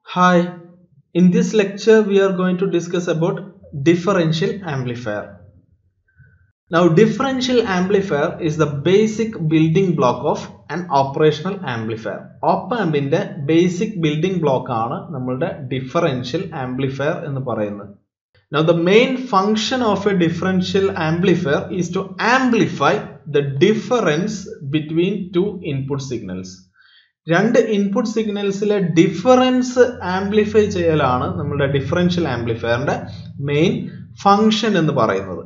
Hi, in this lecture we are going to discuss about differential amplifier. Now differential amplifier is the basic building block of an operational amplifier. Op ampന്റെ basic building block ആണ് നമ്മളുടെ differential amplifier എന്ന് പറയുന്നത്. Now the main function of a differential amplifier is to amplify the difference between two input signals. രണ്ട് input സിഗ്നൽസിലെ difference amplify ചെയ്യലാണ് നമ്മുടെ differential ആംപ്ലിഫയറിന്റെ main function എന്ന് പറയുന്നത്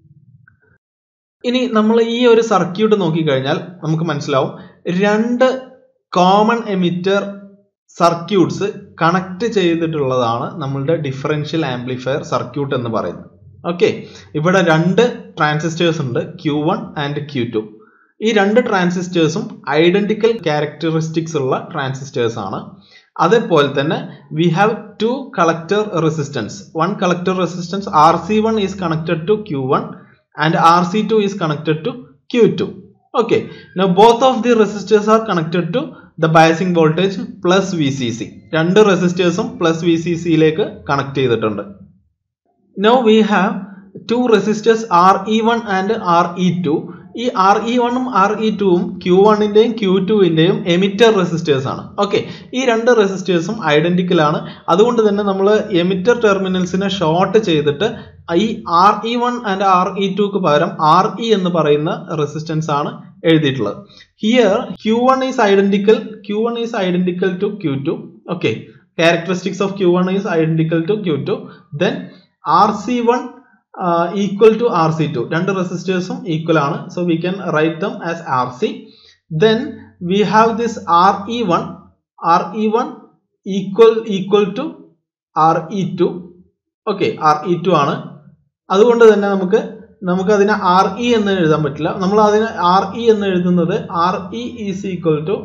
ഇനി നമ്മൾ ഈ ഒരു സർക്യൂട്ട് നോക്കിക്കഴിഞ്ഞാൽ നമുക്ക് മനസ്സിലാവും രണ്ട് കോമൺ എമിറ്റർ സർക്യൂട്ട്സ് കണക്ട് ചെയ്തിട്ടുള്ളതാണ് നമ്മളുടെ ഡിഫറൻഷ്യൽ ആംപ്ലിഫയർ സർക്യൂട്ട് എന്ന് പറയുന്നത് ഓക്കെ ഇവിടെ രണ്ട് ട്രാൻസിസ്റ്റേഴ്സ് ഉണ്ട് Q one and Q two ഈ രണ്ട് ട്രാൻസിസ്റ്റേഴ്സും ഐഡന്റിക്കൽ ക്യാരക്ടറിസ്റ്റിക്സ് ഉള്ള ട്രാൻസിസ്റ്റേഴ്സ് ആണ് അതേപോലെ തന്നെ we have two collector resistance one collector resistance R C one is connected to Q one and R C two is connected to Q two okay no both of the resistors are connected to the biasing voltage plus V C C രണ്ട് റെസിസ്റ്റേഴ്സും plus V C സിയിലേക്ക് connect ചെയ്തിട്ടുണ്ട് no V have two resistors R E one and R E two ഈ R E വണ്ണും R E ടുവും Q വണ്ണിന്റെയും Q ടുവിന്റെയും emitter resistors ആണ് ഓക്കെ ഈ രണ്ട് റെസിസ്റ്റേഴ്സും ഐഡന്റിക്കൽ ആണ് അതുകൊണ്ട് തന്നെ നമ്മൾ എമിറ്റർ ടെർമിനൽസിനെ ഷോർട്ട് ചെയ്തിട്ട് ഈ R E one and R E ടുക്ക് പകരം ആർ ഇ എന്ന് പറയുന്ന റെസിസ്റ്റൻസ് ആണ് എഴുതിയിട്ടുള്ളത് here Q one is identical Q one is identical to Q two okay characteristics of Q one is identical to Q two then R C one equal to R C two രണ്ട് റെസിസ്റ്റേഴ്സും equal ആണ് so we can write them as R C then we have this R E one R E one equal equal to R E two okay R E two ആണ് അതുകൊണ്ട് തന്നെ നമുക്ക് നമുക്ക് അതിനെ R E എന്ന് എഴുതാൻ പറ്റില്ല നമ്മൾ അതിനെ ആർ ഇ എന്ന് എഴുതുന്നത് R E is equal to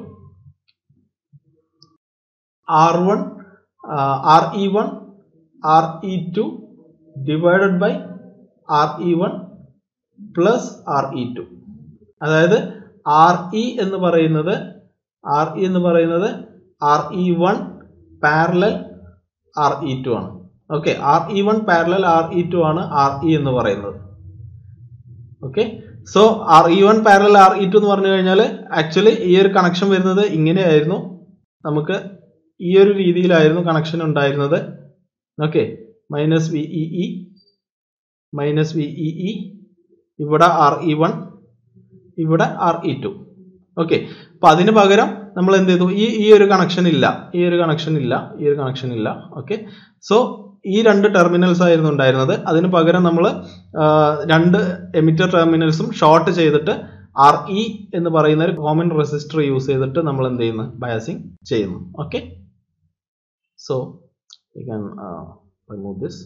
R one R E one R E two divided by R E one plus R E two അതായത് ആർ ഇ എന്ന് പറയുന്നത് ആർ ഇ എന്ന് പറയുന്നത് R E one parallel R E two ആണ് okay R E one parallel R E two ആണ് R E എന്ന് പറയുന്നത് okay so R E one parallel R E two എന്ന് പറഞ്ഞു കഴിഞ്ഞാൽ ആക്ച്വലി ഈ ഒരു കണക്ഷൻ വരുന്നത് ഇങ്ങനെയായിരുന്നു നമുക്ക് ഈ ഒരു രീതിയിലായിരുന്നു കണക്ഷൻ ഉണ്ടായിരുന്നത് okay minus V E E minus V E E ഇവിടെ ആർ ഇ വൺ ഇവിടെ ആർ ഇ ടു ഓക്കെ അപ്പൊ അതിന് പകരം നമ്മൾ എന്ത് ചെയ്തു ഈ ഈ ഒരു കണക്ഷൻ ഇല്ല ഈ ഒരു കണക്ഷൻ ഇല്ല ഈ ഒരു കണക്ഷൻ ഇല്ല ഓക്കെ സോ ഈ രണ്ട് ടെർമിനൽസ് ആയിരുന്നു ഉണ്ടായിരുന്നത് അതിന് പകരം നമ്മൾ രണ്ട് എമിറ്റർ ടെർമിനൽസും ഷോർട്ട് ചെയ്തിട്ട് ആർ ഇ എന്ന് പറയുന്ന ഒരു കോമൺ റെസിസ്റ്റർ യൂസ് ചെയ്തിട്ട് നമ്മൾ എന്ത് ചെയ്യുന്നു ബയാസിങ് ചെയ്യുന്നു okay so you can remove this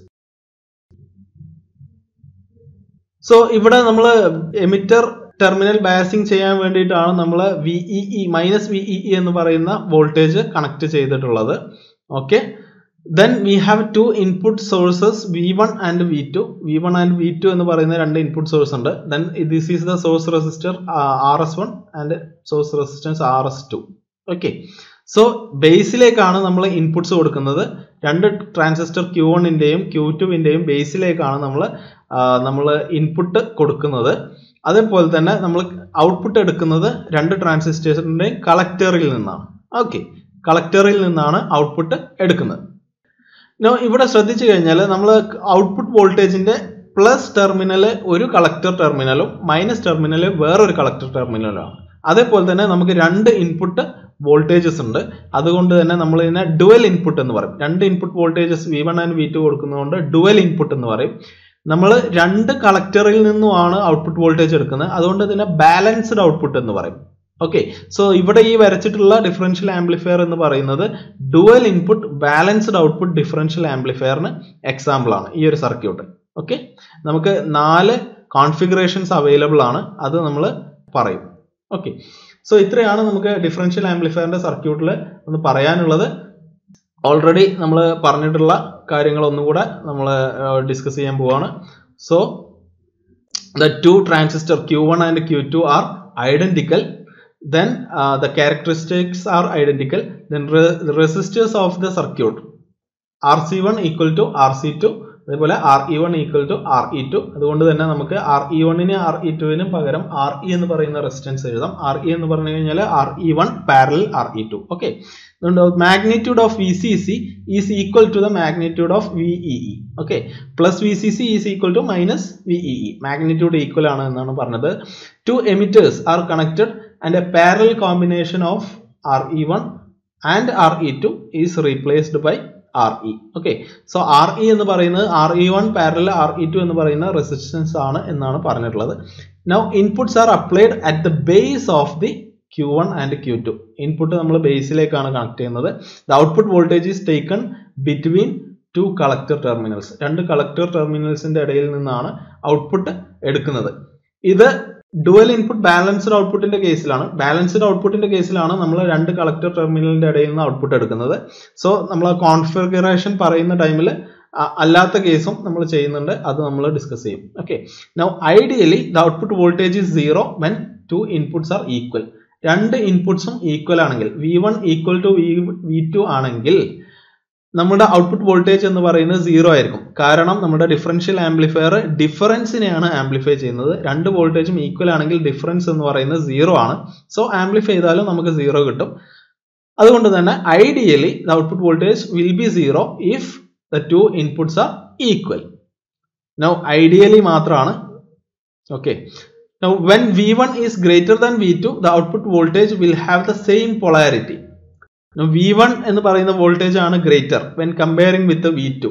so ഇവിടെ നമ്മൾ എമിറ്റർ ടെർമിനൽ ബയാസിങ് ചെയ്യാൻ വേണ്ടിയിട്ടാണ് നമ്മൾ V E E minus V E E എന്ന് പറയുന്ന വോൾട്ടേജ് കണക്ട് ചെയ്തിട്ടുള്ളത് okay then we have two input sources V one and V two V one and V two എന്ന് പറയുന്ന രണ്ട് ഇൻപുട്ട് സോഴ്സ് ഉണ്ട് then this is the source resistor R S one and source resistance R S two okay so ബേസിലേക്കാണ് നമ്മൾ inputs കൊടുക്കുന്നത് രണ്ട് transistor Q വണ്ണിന്റെയും Q ടുവിന്റെയും ബേസിലേക്കാണ് നമ്മൾ നമ്മൾ ഇൻപുട്ട് കൊടുക്കുന്നത് അതേപോലെ തന്നെ നമ്മൾ ഔട്ട്പുട്ട് എടുക്കുന്നത് രണ്ട് ട്രാൻസിസ്റ്റേഴ്സിന്റെയും കളക്ടറിൽ നിന്നാണ് ഓക്കെ കളക്ടറിൽ നിന്നാണ് ഔട്ട്പുട്ട് എടുക്കുന്നത് നോ ഇവിടെ ശ്രദ്ധിച്ചു കഴിഞ്ഞാൽ നമ്മൾ ഔട്ട്പുട്ട് വോൾട്ടേജിന്റെ പ്ലസ് ടെർമിനൽ ഒരു കളക്ടർ ടെർമിനലും മൈനസ് ടെർമിനൽ വേറൊരു കളക്ടർ ടെർമിനലുമാണ് അതേപോലെ തന്നെ നമുക്ക് രണ്ട് ഇൻപുട്ട് വോൾട്ടേജസ് ഉണ്ട് അതുകൊണ്ട് തന്നെ നമ്മൾ ഇതിനെ ഡുവൽ ഇൻപുട്ട് എന്ന് പറയും രണ്ട് input voltages V one and V two കൊടുക്കുന്നതുകൊണ്ട് ഡുവൽ ഇൻപുട്ട് എന്ന് പറയും നമ്മൾ രണ്ട് കളക്ടറിൽ നിന്നുമാണ് ഔട്ട്പുട്ട് വോൾട്ടേജ് എടുക്കുന്നത് അതുകൊണ്ട് ഇതിനെ ബാലൻസ്ഡ് ഔട്ട്പുട്ട് എന്ന് പറയും ഓക്കെ സോ ഇവിടെ ഈ വരച്ചിട്ടുള്ള ഡിഫറൻഷ്യൽ ആംപ്ലിഫയർ എന്ന് പറയുന്നത് dual input balanced output differential ആംപ്ലിഫയറിന് എക്സാമ്പിൾ ആണ് ഈ ഒരു സർക്യൂട്ട് ഓക്കെ നമുക്ക് നാല് കോൺഫിഗറേഷൻസ് അവൈലബിൾ ആണ് അത് നമ്മൾ പറയും ഓക്കെ സോ ഇത്രയാണ് നമുക്ക് ഡിഫറൻഷ്യൽ ആംപ്ലിഫയറിന്റെ സർക്യൂട്ടിൽ ഒന്ന് പറയാനുള്ളത് ഓൾറെഡി നമ്മൾ പറഞ്ഞിട്ടുള്ള കാര്യങ്ങൾ ഒന്നുകൂടെ നമ്മൾ ഡിസ്കസ് ചെയ്യാൻ പോവാണ് so the two transistor Q one and Q two are identical then uh, the characteristics are identical then re the resistors of the circuit rc1 equal to rc2 അതേപോലെ R E one equal to R E two അതുകൊണ്ട് തന്നെ നമുക്ക് R E വണ്ണിന് R E ടുവിനും പകരം R E എന്ന് പറയുന്ന resistance എഴുതാം ആർ ഇ എന്ന് പറഞ്ഞു കഴിഞ്ഞാൽ R E one parallel R E two okay അതുകൊണ്ട് magnitude of V C C is equal to the magnitude of V E E okay plus V C C is equal to minus V E E magnitude equal ആണ് എന്നാണ് പറഞ്ഞത് two emitters are connected and a parallel combination of R E one and R E two is replaced by R E okay so R E എന്ന് പറയുന്നത് R E one parallel R E two എന്ന് പറയുന്ന resistance ആണ് എന്നാണ് പറഞ്ഞിട്ടുള്ളത് now inputs are applied at the base of the Q one and Q two input നമ്മൾ ബേസിലേക്കാണ് connect ചെയ്യുന്നത് the output voltage is taken between two collector terminals രണ്ട് collector ടെർമിനൽസിന്റെ ഇടയിൽ നിന്നാണ് ഔട്ട്പുട്ട് എടുക്കുന്നത് ഇത് ഡുവൽ ഇൻപുട്ട് ബാലൻസ്ഡ് ഔട്ട്പുട്ടിന്റെ കേസിലാണ് ബാലൻസ്ഡ് ഔട്ട്പുട്ടിന്റെ കേസിലാണ് നമ്മൾ രണ്ട് കളക്ടർ ടെർമിനലിന്റെ ഇടയിൽ നിന്ന് ഔട്ട്പുട്ട് എടുക്കുന്നത് സോ നമ്മൾ കോൺഫിഗറേഷൻ പറയുന്ന ടൈമിൽ അല്ലാത്ത കേസും നമ്മൾ ചെയ്യുന്നുണ്ട് അത് നമ്മൾ ഡിസ്കസ് ചെയ്യും okay now ideally the output voltage is zero when two inputs are equal രണ്ട് ഇൻപുട്സും ഈക്വൽ ആണെങ്കിൽ V one equal to V V two ആണെങ്കിൽ നമ്മുടെ ഔട്ട്പുട്ട് വോൾട്ടേജ് എന്ന് പറയുന്നത് സീറോ ആയിരിക്കും കാരണം നമ്മുടെ ഡിഫറൻഷ്യൽ ആംപ്ലിഫയർ ഡിഫറൻസിനെയാണ് ആംപ്ലിഫൈ ചെയ്യുന്നത് രണ്ട് വോൾട്ടേജും ഈക്വൽ ആണെങ്കിൽ ഡിഫറൻസ് എന്ന് പറയുന്നത് സീറോ ആണ് സോ ആംപ്ലിഫൈ ചെയ്താലും നമുക്ക് സീറോ കിട്ടും അതുകൊണ്ട് തന്നെ ideally the output voltage will be zero if the two inputs are equal now ideally മാത്രമാണ് okay now when V one is greater than V two the output voltage will have the same polarity V one എന്ന് പറയുന്ന voltage ആണ് greater when comparing with V two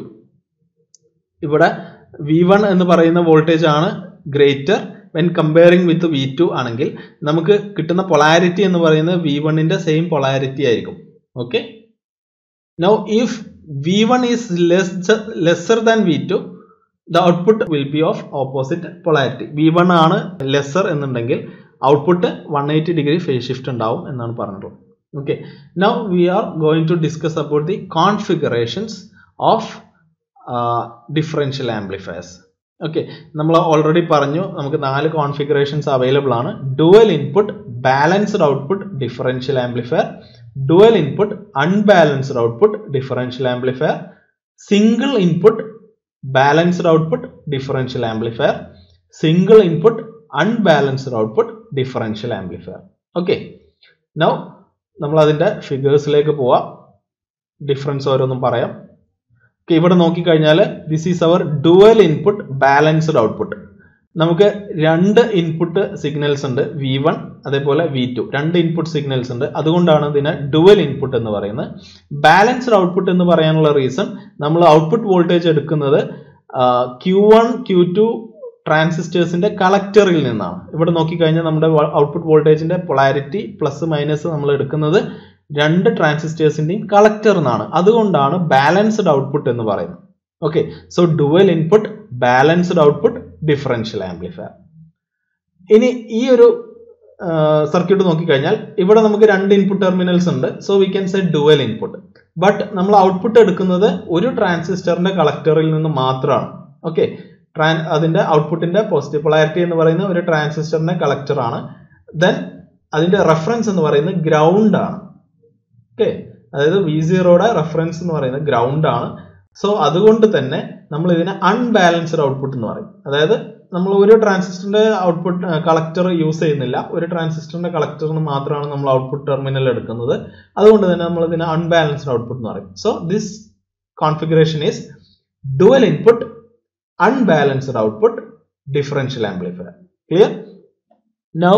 ഇവിടെ V one എന്ന് പറയുന്ന voltage ആണ് greater when comparing with V two ആണെങ്കിൽ നമുക്ക് കിട്ടുന്ന പൊളാരിറ്റി എന്ന് പറയുന്നത് വി വണ്ണിന്റെ സെയിം പൊളാരിറ്റി ആയിരിക്കും okay now if V one is lesser than V two the output will be of opposite polarity V one ആണ് ലെസ്സർ എന്നുണ്ടെങ്കിൽ output one eighty degree phase shift ഉണ്ടാവും എന്നാണ് പറഞ്ഞിട്ടുള്ളത് okay now we are going to discuss about the configurations of uh, differential amplifiers okay നമ്മൾ already പറഞ്ഞു നമുക്ക് നാല് configurations available ആണ് dual input balanced output differential amplifier dual input unbalanced output differential amplifier single input balanced output differential amplifier single input unbalanced output differential amplifier okay now നമ്മൾ അതിന്റെ ഫിഗേഴ്സിലേക്ക് പോവാം difference ഓരോന്നും പറയാം ഓക്കെ ഇവിടെ നോക്കിക്കഴിഞ്ഞാൽ this is our dual input balanced output നമുക്ക് രണ്ട് input signals ഉണ്ട് വി വൺ അതേപോലെ വി ടു രണ്ട് ഇൻപുട്ട് സിഗ്നൽസ് ഉണ്ട് അതുകൊണ്ടാണ് ഇതിനെ ഡുവൽ ഇൻപുട്ട് എന്ന് പറയുന്നത് ബാലൻസ്ഡ് ഔട്ട്പുട്ട് എന്ന് പറയാനുള്ള റീസൺ നമ്മൾ ഔട്ട്പുട്ട് വോൾട്ടേജ് എടുക്കുന്നത് ക്യൂ വൺ ക്യൂ ടു ട്രാൻസിസ്റ്റേഴ്സിന്റെ കളക്ടറിൽ നിന്നാണ് ഇവിടെ നോക്കിക്കഴിഞ്ഞാൽ നമ്മുടെ ഔട്ട്പുട്ട് വോൾട്ടേജിന്റെ പൊളാരിറ്റി പ്ലസ് മൈനസ് നമ്മൾ എടുക്കുന്നത് രണ്ട് ട്രാൻസിസ്റ്റേഴ്സിന്റെയും കളക്ടർ നിന്നാണ് അതുകൊണ്ടാണ് ബാലൻസ്ഡ് ഔട്ട്പുട്ട് എന്ന് പറയുന്നത് okay so dual input balanced output differential amplifier ഇനി ഈ ഒരു സർക്യൂട്ട് നോക്കിക്കഴിഞ്ഞാൽ ഇവിടെ നമുക്ക് രണ്ട് ഇൻപുട്ട് ടെർമിനൽസ് ഉണ്ട് so we can say dual input but നമ്മൾ ഔട്ട്പുട്ട് എടുക്കുന്നത് ഒരു ട്രാൻസിസ്റ്ററിന്റെ കളക്ടറിൽ നിന്ന് മാത്രമാണ് ഓക്കെ ട്രാൻ അതിന്റെ ഔട്ട്പുട്ടിന്റെ പോസിറ്റീവ് പൊളാരിറ്റി എന്ന് പറയുന്ന ഒരു ട്രാൻസിസ്റ്ററിന്റെ കളക്ടർ ആണ് ദെൻ അതിന്റെ റെഫറൻസ് എന്ന് പറയുന്നത് ഗ്രൗണ്ട് ആണ് ഓക്കെ അതായത് വി സീറോയുടെ റെഫറൻസ് എന്ന് പറയുന്നത് ഗ്രൗണ്ട് ആണ് സോ അതുകൊണ്ട് തന്നെ നമ്മൾ ഇതിനെ അൺബാലൻസ്ഡ് ഔട്ട്പുട്ട് എന്ന് പറയും അതായത് നമ്മൾ ഒരു ട്രാൻസിസ്റ്ററിന്റെ ഔട്ട്പുട്ട് കളക്ടർ യൂസ് ചെയ്യുന്നില്ല ഒരു ട്രാൻസിസ്റ്ററിന്റെ കളക്ടറിന് മാത്രമാണ് നമ്മൾ ഔട്ട്പുട്ട് ടെർമിനൽ എടുക്കുന്നത് അതുകൊണ്ട് തന്നെ നമ്മൾ ഇതിനെ അൺബാലൻസ്ഡ് ഔട്ട്പുട്ട് എന്ന് പറയും so this configuration is dual input unbalanced output differential amplifier clear now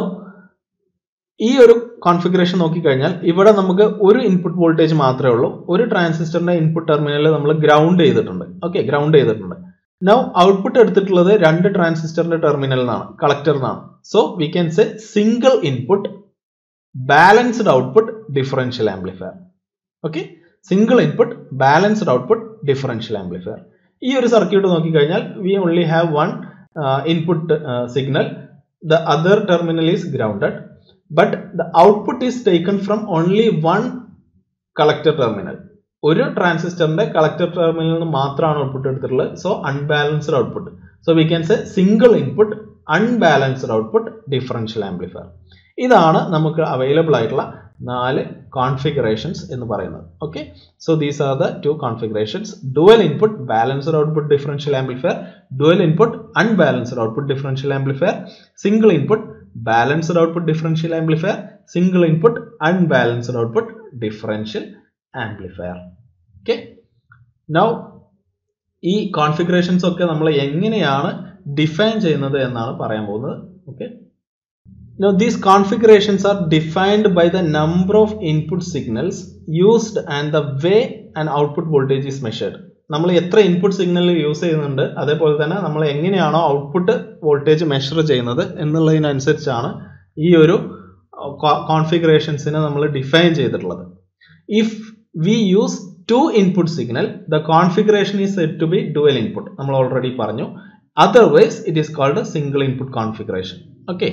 ഈ ഒരു കോൺഫിഗറേഷൻ നോക്കിക്കഴിഞ്ഞാൽ ഇവിടെ നമുക്ക് ഒരു ഇൻപുട്ട് വോൾട്ടേജ് മാത്രമേ ഉള്ളൂ ഒരു ട്രാൻസിസ്റ്ററിന്റെ ഇൻപുട്ട് ടെർമിനൽ നമ്മൾ ഗ്രൗണ്ട് ചെയ്തിട്ടുണ്ട് ഓക്കെ ഗ്രൗണ്ട് ചെയ്തിട്ടുണ്ട് നൗ ഔട്ട്പുട്ട് എടുത്തിട്ടുള്ളത് രണ്ട് ട്രാൻസിസ്റ്ററിന്റെ ടെർമിനൽ നിന്നാണ് കളക്ടർ നിന്നാണ് so we can say single input balanced output differential amplifier okay single input balanced output differential amplifier ഈ ഒരു സർക്യൂട്ട് നോക്കിക്കഴിഞ്ഞാൽ we only have one input signal the other terminal is grounded but the output is taken from only one collector terminal ഒരു ട്രാൻസിസ്റ്ററിന്റെ collector ടെർമിനലിൽ നിന്ന് മാത്രമാണ് output എടുത്തിട്ടുള്ളത് so unbalanced output so we can say single input unbalanced output differential amplifier ഇതാണ് നമുക്ക് available ആയിട്ടുള്ള നാല് കോൺഫിഗറേഷൻസ് എന്ന് പറയുന്നത് okay so these are the two configurations dual input balanced output differential amplifier dual input unbalanced output differential amplifier single input balanced output differential amplifier single input unbalanced output differential amplifier okay now ഈ configurations ഒക്കെ നമ്മൾ എങ്ങനെയാണ് define ചെയ്യുന്നത് എന്നാണ് പറയാൻ പോകുന്നത് okay Now these configurations are defined by the number of input signals used and the way an output voltage is measured. നമ്മൾ എത്ര ഇൻപുട്ട് സിഗ്നൽ യൂസ് ചെയ്യുന്നുണ്ട് അതേപോലെ തന്നെ നമ്മൾ എങ്ങനെയാണോ ഔട്ട്പുട്ട് വോൾട്ടേജ് മെഷർ ചെയ്യുന്നത് എന്നുള്ളതിനനുസരിച്ചാണ് ഈ ഒരു കോൺഫിഗറേഷൻസിനെ നമ്മൾ ഡിഫൈൻ ചെയ്തിട്ടുള്ളത് if we use two input signal the configuration is set to be dual input നമ്മൾ ഓൾറെഡി പറഞ്ഞു otherwise it is called single input configuration okay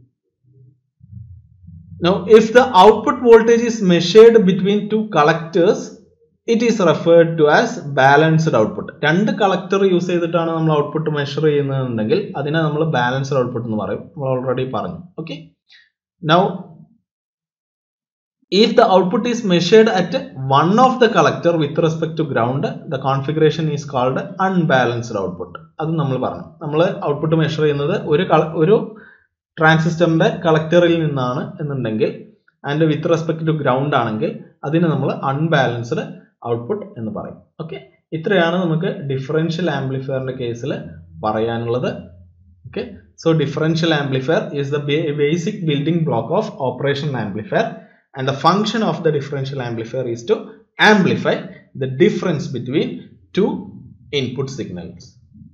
Now, if the output voltage is measured between two collectors, it is referred to as balanced output. രണ്ട് collector use ചെയ്തിട്ടാണ് നമ്മൾ output measure ചെയ്യുന്നതെന്നുണ്ടെങ്കിൽ അതിനെ നമ്മൾ balanced output എന്ന് പറയും നമ്മൾ already പറഞ്ഞു okay now if the output is measured at one of the collector with respect to ground the configuration is called unbalanced output അത് നമ്മൾ പറഞ്ഞു നമ്മൾ ഔട്ട്പുട്ട് മെഷർ ചെയ്യുന്നത് ഒരു ഒരു ട്രാൻസിസ്റ്ററിന്റെ കളക്ടറിൽ നിന്നാണ് എന്നുണ്ടെങ്കിൽ and with respect to ground ആണെങ്കിൽ അതിന് നമ്മൾ അൺബാലൻസ്ഡ് ഔട്ട്പുട്ട് എന്ന് പറയും ഓക്കെ ഇത്രയാണ് നമുക്ക് ഡിഫറൻഷ്യൽ ആംപ്ലിഫയറിന്റെ കേസിൽ പറയാനുള്ളത് okay so differential amplifier is the basic building block of operation amplifier and the function of the differential amplifier is to amplify the difference between two input signals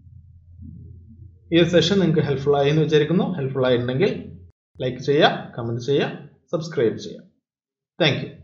ഈ ഒരു session നിങ്ങൾക്ക് helpful ആയി എന്ന് വിചാരിക്കുന്നു helpful ആയിട്ടുണ്ടെങ്കിൽ like ചെയ്യുക comment ചെയ്യുക subscribe ചെയ്യുക താങ്ക് യു